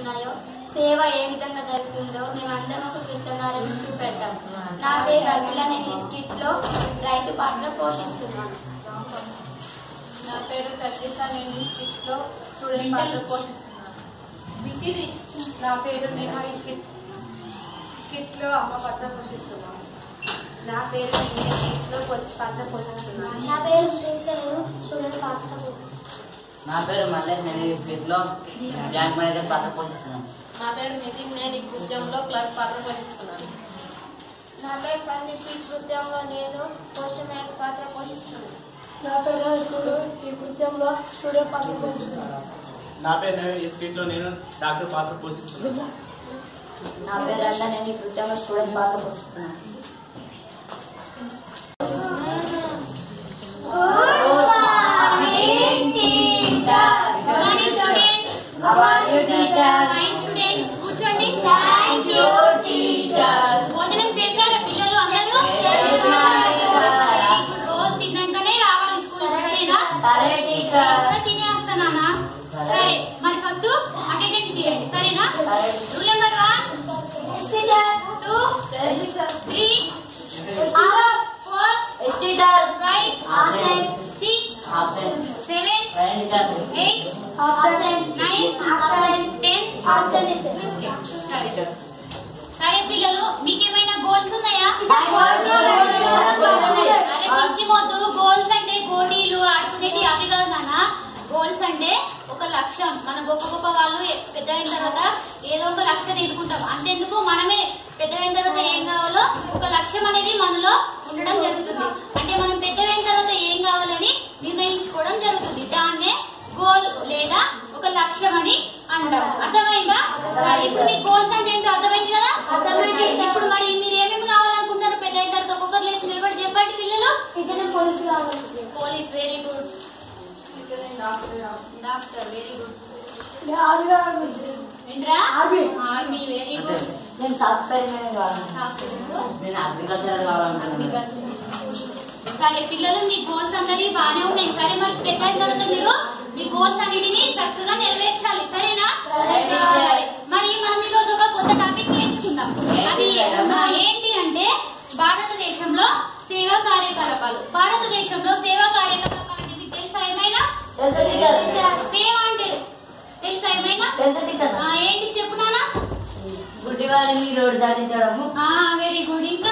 ఉన్నాయో సేవ ఏ విధంగా జరుగుతుందో మేమందరం ఒక కృతజ్ఞతను చూపెడతాం నా పేరు అఖిల నేను ఈ స్కిట్ లో రైతు పాత్ర పోషిస్తున్నాను నా పేరు ప్రత్యూష నేను ఈ స్కిట్ లో స్టూడెంట్ పాత్ర పోషిస్తున్నాను నా పేరు నేహ ఈ స్కిట్ స్కిట్ లో అమ్మ పాత్ర పోషిస్తున్నాను నా పేరు నేను ఈ స్కిట్ లో కోచ్ పాత్ర పోషిస్తున్నాను నా పేరు శ్రీత నేను స్టూడెంట్ పాత్ర పోషిస్తున్నాను నా పేరు మల్లేష్ నేను ఈ స్క్రిప్ట్ లో బ్యాంక్ మేనేజర్ పాత్ర పోషిస్తున్నాను నా పేరు నితిన్ నేను ఈ కృత్యంలో క్లర్క్ పాత్ర పోషిస్తున్నాను నా పేరు సందీప్ ఈ కృత్యంలో నేను పోస్ట్ మ్యాన్ పాత్ర పోషిస్తున్నాను నా పేరు స్కూల్ ఈ కృత్యంలో స్టూడెంట్ పాత్ర పోషిస్తున్నాను నా పేరు నేను ఈ స్క్రిప్ట్ లో నేను డాక్టర్ పాత్ర పోషిస్తున్నాను నా పేరు రంగా నేను ఈ కృత్యంలో స్టూడెంట్ పాత్ర పోషిస్తున్నాను కూర్చోండి థ్యాంక్ యూ టీచర్ భోజనం చేశారా పిల్లలు అందరూ రోజు తిన్నాకనే రావాలి స్కూల్ సరేనా సరే టీచర్ అంతా తినేస్తానా సరే మరి ఫస్ట్ అటెండెన్స్ చేయండి సరేనా సరే roll number one two three four teacher five Absent. Six absent seven right teacher eight nine ten సరే సరే పిల్లలు మీకేమైనా గోల్స్ ఉన్నాయా అరే పిచ్చిమోతు గోల్స్ అంటే గోటీలు ఆడుకునేటి అవి కాదు నాన్న గోల్స్ అంటే ఒక లక్ష్యం మన గొప్ప గొప్ప వాళ్ళు పెద్ద అయిన తర్వాత ఏదో ఒక లక్ష్యం తీసుకుంటాం అంతెందుకు మనమే పెద్ద అయిన తర్వాత ఏం కావాలో ఒక లక్ష్యం అనేది మనలో ఉండడం జరుగుతుంది అంటే మనం పెద్ద అయిన తర్వాత ఏం కావాలని నిర్ణయించుకోవడం జరుగుతుంది దాన్నే గోల్ లేదా ఒక లక్ష్యం అని అంటాం అర్థమైందా సరే ఇప్పుడు మీ గోల్స్ అంటే ఏంటో అర్థమైంది కదా అర్థమైంది ఇప్పుడు మరి మీరు ఏమేమి కావాలనుకుంటారు పెద్ద అయిన తర్వాత ఒక్కొక్కరు లేచి నిలబడి చెప్పండి పిల్లలు పోలీస్ కావాలి police very good doctor very good ఏంట్రా ఆర్మీ వెరీ గుడ్ నేను సాఫ్ట్వేర్ ఇంజనీర్ కావాలి నేను అగ్రికల్చర్ కావాలనుకుంటున్నాను సరే పిల్లలు మీ గోల్స్ అందరి బాగానే ఉన్నాయి సరే మరి పెద్ద అయిన తర్వాత మీరు మీ గోల్స్ అన్నిటిని చక్కగా నెరవేర్చాలి సరేనా సరే, టీచర్. సరే. మరి మనం ఈరోజు ఒక కొత్త టాపిక్ నేర్చుకుందాం అది ఏంటి మేడం? ఆ, ఏంటి అంటే భారతదేశంలో సేవా కార్యకలాపాలు భారతదేశంలో సేవా కార్యకలాపాలు అంటే మీకు తెలుసా ఏమైనా తెలుసు టీచర్ సేవ అంటే తెలుసా ఏమైనా తెలుసు టీచర్ ఆ, ఏంటి చెప్పు నాన్న గుడ్డి వారిని రోడ్డు దాటించడము వెరీ గుడ్ ఇంకా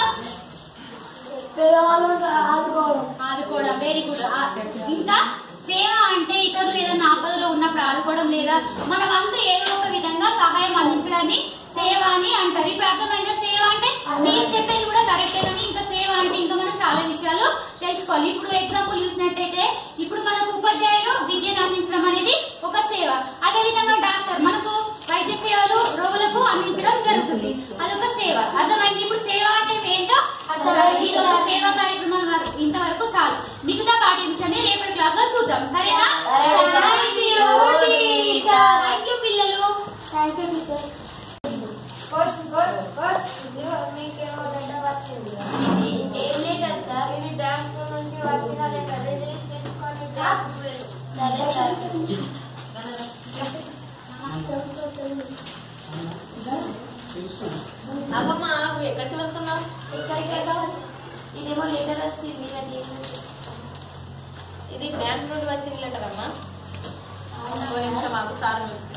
ఆదుకోవడం వెరీ గుడ్ ఇంకా సేవ అంటే ఇతరులు ఏదైనా ఆపదలో ఉన్నప్పుడు ఆదుకోవడం లేదా మనం అంతా ఏదో ఒక విధంగా సహాయం అందించడాన్ని సేవ అని అంటారు ఇప్పుడు అర్థమైన సేవ అంటే నేను చెప్పేది కూడా కరెక్టే కానీ ఇంకా సేవ అంటే ఇంకా మనం చాలా విషయాలు తెలుసుకోవాలి ఇప్పుడు ఎగ్జాంపుల్ చూసినట్టయితే ఇప్పుడు మనకు ఉపాధ్యాయుడు విద్యను అందించడం అనేది ఒక సేవ అదే విధంగా డాక్టర్ మనకు వైద్య సేవలు రోగులకు అందించడం జరుగుతుంది అదొక సేవ అర్థమైంది ఇప్పుడు సేవ అంటే ఏంటో అర్థమైంది ఈ రోజు సేవా కార్యక్రమం వరకు- ఇంతవరకు చాలు మిగతా పాటించండి రేపటి క్లాస్ లో చూద్దాం సరేనా సరే. Thank you teacher thank you పిల్లలు థ్యాంక్ యూ టీచర్ ఇది ఏం లెటర్ సార్ ఇది బ్యాంక్ నుంచి వచ్చిన లెటర్ రిజల్ట్ తీసుకొని సరే సార్ అమ్మమ్మ ఎక్కడికి వెళ్తున్నావు ఇక్కడికి వెళ్ళాలి ఇదేమో లెటర్ వచ్చింది అది ఇది బ్యాంక్ నుండి వచ్చిన లెటర్ అమ్మా ఇంకో నిమిషం మాకు సార్ పిలుస్తా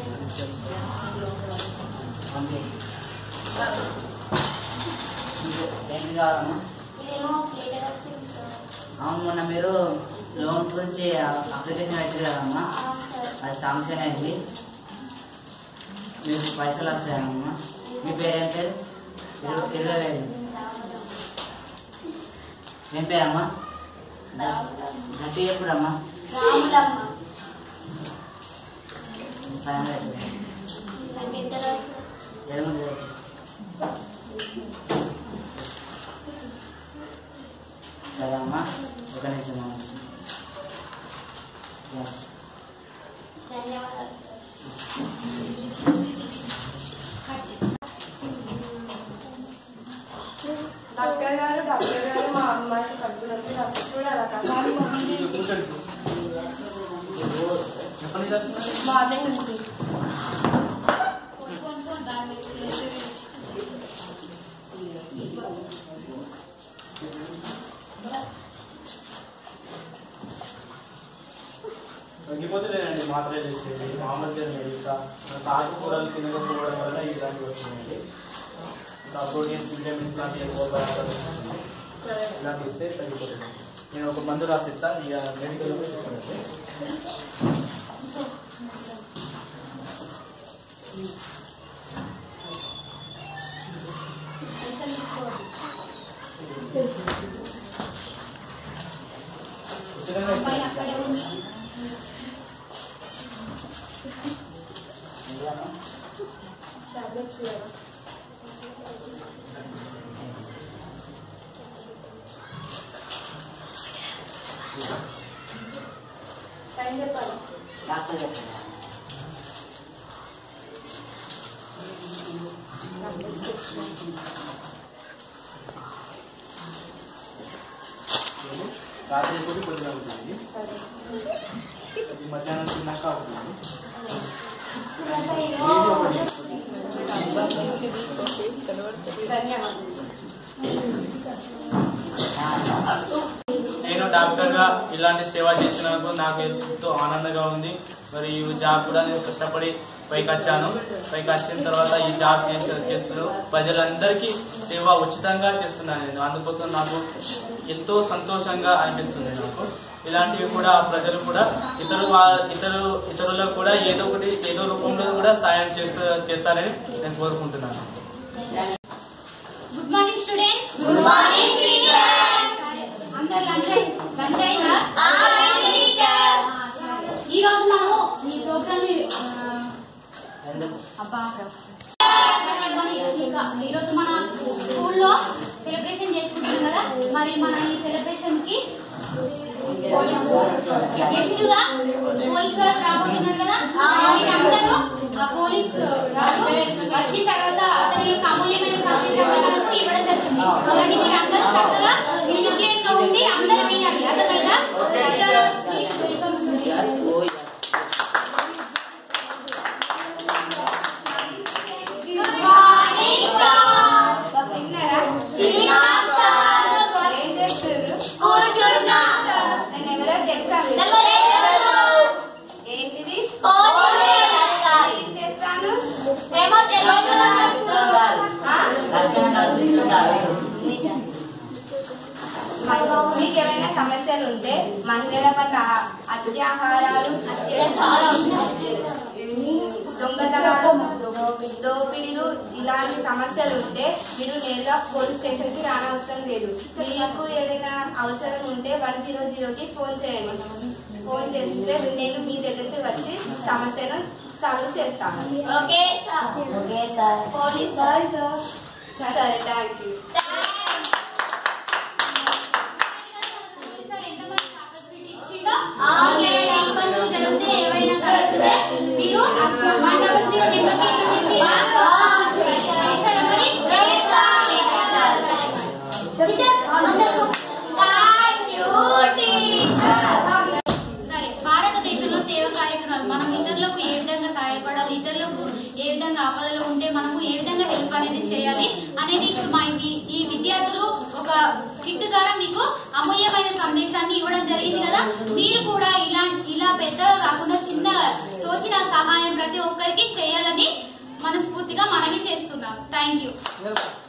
ఏంటి కావాలమ్మా ఇదేమో లెటర్ వచ్చింది సార్ అవును మొన్న మీరు లోన్ గురించి అప్లికేషన్ పెట్టారు కదమ్మా ఆ, సార్ అది శాంక్షన్ అయింది మీకు పైసలు వస్తాయమ్మా మీ పేరు ఏం పేరు ఇరవై ఇరవై వేలు ఏం పేరమ్మా గట్టి చెప్పురమ్మా రాములమ్మ సాయం పెట్టు నాకు ఇద్దరు ఎనిమిది వేలు. సరే అమ్మా ఒక నిమిషం అమ్మా ఎస్ ధన్యవాదాలు డాక్టర్ గారు డాక్టర్ గారు మా అమ్మాయికి కడుపు నొప్పి నాకు చూడాలి కంగారు కూర్చోండి ఎప్పటి నుంచి వస్తున్నారు మార్నింగ్ నుంచి తగ్గిపోతే లేదండి మాత్రమే చేసేది మామూలు తినండి ఇంకా ఇంకా ఆకుకూరలు తినకపోవడం వల్ల ఇలాంటివి వస్తున్నాయండి ఇంకా ప్రోటీన్స్ విటమిన్స్ లాంటివి ఎక్కువ పదార్థాలు వస్తున్నాయి. ఇలాంటివి ఇస్తే తగ్గిపోతుంది నేను ఒక మందు రాసిస్తాను ఇక మెడికల్ తీసుకోండి ఉచితంగా అమ్మాయి ఇస్తాను. అక్కడే ఉంది టైం చెప్పాలి డాక్టర్ చెప్పండి రాత్రి పూట పొద్దున అవుతుంది ఇది మధ్యాహ్నం తిన్నాక అవుతుంది ధన్యవాదాలు నేను డాక్టర్ గా ఇలాంటి సేవ చేసినందుకు నాకు ఎంతో ఆనందంగా ఉంది మరి ఈ జాబ్ కూడా నేను కష్టపడి పైకి వచ్చాను పైకి వచ్చిన తర్వాత ఈ జాబ్ చేస్తూ చేస్తున్నాను ప్రజలందరికీ సేవ ఉచితంగా చేస్తున్నాను నేను అందుకోసం నాకు ఎంతో సంతోషంగా అనిపిస్తుంది నాకు ఇలాంటివి కూడా ప్రజలు కూడా ఇతరు వా- ఇతరు ఇతరులకు కూడా ఏదో ఒకటి ఏదో రూపంలో కూడా సాయం చేస్తూ చేస్తారని నేను కోరుకుంటున్నాను good morning students good morning teacher అందరు లంచ్ లంచ్ అయిందా ఈ రోజు మనము ఈ ప్రోగ్రామ్ ఎందుకు అబ్బా మన ఈ- ఈ రోజు మన స్కూల్లో సెలబ్రేషన్ చేసుకుంటాం కదా మరి మన ఈ సెలబ్రేషన్ కి గెస్ట్గా పోలీస్ గారు రాబోతున్నారు కదా మీరందరూ ఆ పోలీస్ రాజు వచ్చిన తర్వాత అతని యొక్క అమూల్యమైన సందేశాన్ని మనకు ఇవ్వడం జరుగుతుంది అలాంటి మీరు అందరూ చక్కగా నిర్విజ్ఞంగా ఉండి అందరూ వినాలి అర్థమైందా ఓయ్ గుడ్ మార్నింగ్ విన్నారా ఏం చేస్తున్నారు కూర్చున్నా నేను ఎవరో తెలుసా మీకు? నెంబర్ ఏంటిది ఎయిట్ ఏం చేస్తాను ఏమో తెలియదు ఆ? లక్షణ కల్పిస్తుంటారు మీకు ఏమైనా సమస్యలు ఉంటే మహిళల పట్ల అత్యాహారాలు చాలా ఉన్నాయి దొంగతనాలు దోపిడీలు ఇలాంటి సమస్యలు ఉంటే మీరు నేరుగా పోలీస్ స్టేషన్ కి రానవసరం లేదు మీకు ఏదైనా అవసరం ఉంటే వన్ జీరో జీరోకి ఫోన్ చేయండి ఫోన్ చేస్తే నేను మీ దగ్గరికి వచ్చి సమస్యను సాల్వ్ చేస్తాను okay sir okay sir police sir సరే థ్యాంక్ యూ ఇబ్బందులు జరిగితే ఏవైనా కలిగితే మీరు వన్ డబల్ జీరో నెంబర్కి చెప్పి పైసలు మరి సరే భారతదేశంలో సేవ కార్యక్రమాలు మనం ఇతరులకు ఏ విధంగా సహాయపడాలి ఇతరులకు ఏ విధంగా ఆపదలో ఉంటే మనము ఏ విధంగా హెల్ప్ అనేది చేయాలి అనేది ఇప్పుడు మా ఈ- ఈ విద్యార్థులు ఒక స్కిట్ ద్వారా మీకు అమూల్యమైన సందేశాన్ని ఇవ్వడం జరిగింది కదా మీరు కూడా ఇలా ఇలా పెద్దగా కాకుండా చిన్న తోచిన సహాయం ప్రతి ఒక్కరికి చేయాలని మనస్ఫూర్తిగా మనవి చేస్తున్నాం థ్యాంక్ యూ వెల్కమ్